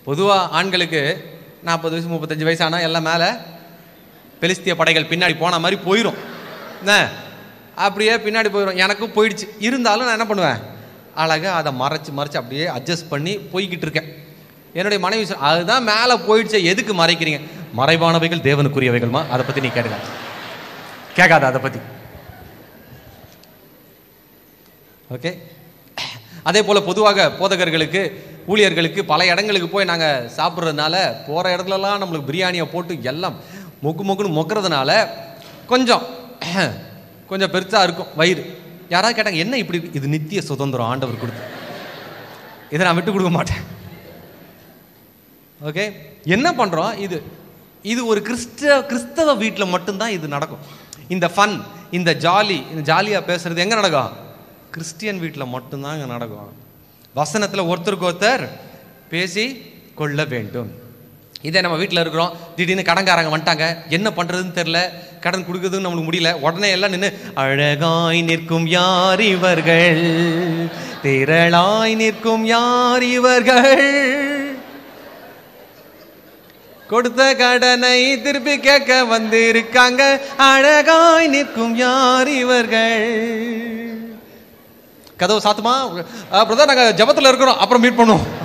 பொதுவாக ஆண்களுக்கு நாற்பது வயசு முப்பத்தஞ்சு வயசு ஆனால் எல்லாம் மேலே பெலிஸ்திய படைகள் பின்னாடி போன மாதிரி போயிடும் என்ன அப்படியே பின்னாடி போயிடும் எனக்கும் போயிடுச்சு இருந்தாலும் நான் என்ன பண்ணுவேன் அழகாக அதை மறைச்சு மறைச்சு அப்படியே அட்ஜஸ்ட் பண்ணி போய்கிட்டு இருக்கேன் என்னுடைய மனைவி சொல் அதுதான் மேலே போயிடுச்சு எதுக்கு மறைக்கிறீங்க மறைவானவைகள் தேவனுக்குரியவைகள்மா அதை பற்றி நீ கேட்கல கேட்காத அதை பற்றி ஓகே அதே போல் பொதுவாக போதகர்களுக்கு ஊழியர்களுக்கு பல இடங்களுக்கு போய் நாங்கள் சாப்பிட்றதுனால போகிற இடத்துலலாம் நம்மளுக்கு பிரியாணியை போட்டு எல்லாம் மொக்கு மொக்குன்னு மொக்கிறதுனால கொஞ்சம் கொஞ்சம் பெருசாக இருக்கும் வயிறு யாராவது கேட்டாங்க என்ன இப்படி இருக்கு?" இது நித்திய சுதந்திரம் ஆண்டவர் கொடுத்து இதை நான் விட்டு கொடுக்க மாட்டேன் ஓகே என்ன பண்ணுறோம் இது இது ஒரு கிறிஸ்தவ கிறிஸ்தவ வீட்டில் மட்டும்தான் இது நடக்கும் இந்த ஃபன் இந்த ஜாலி இந்த ஜாலியாக பேசுறது எங்கே நடக்கும் கிறிஸ்டியன் வீட்டில் மட்டும்தான் இங்கே நடக்கும் வசனத்தில் ஒருத்தருக்கு ஒருத்தர் பேசி கொள்ள வேண்டும் இதே நம்ம வீட்டில் இருக்கிறோம் திடீர்னு கடன்காரங்க வந்துட்டாங்க என்ன பண்ணுறதுன்னு தெரில கடன் கொடுக்குறதுன்னு நம்மளுக்கு முடியல உடனே எல்லாம் நின்று அழகாய் நிற்கும் யார் இவர்கள் திரளாய் நிற்கும் யார் இவர்கள் கொடுத்த கடனை திருப்பி கேட்க வந்து இருக்காங்க அழகாய் நிற்கும் யார் இவர்கள் கதவு சாத்துமா பிரதர் நாங்கள் ஜபத்தில் இருக்கிறோம் அப்புறம் மீட் பண்ணுவோம்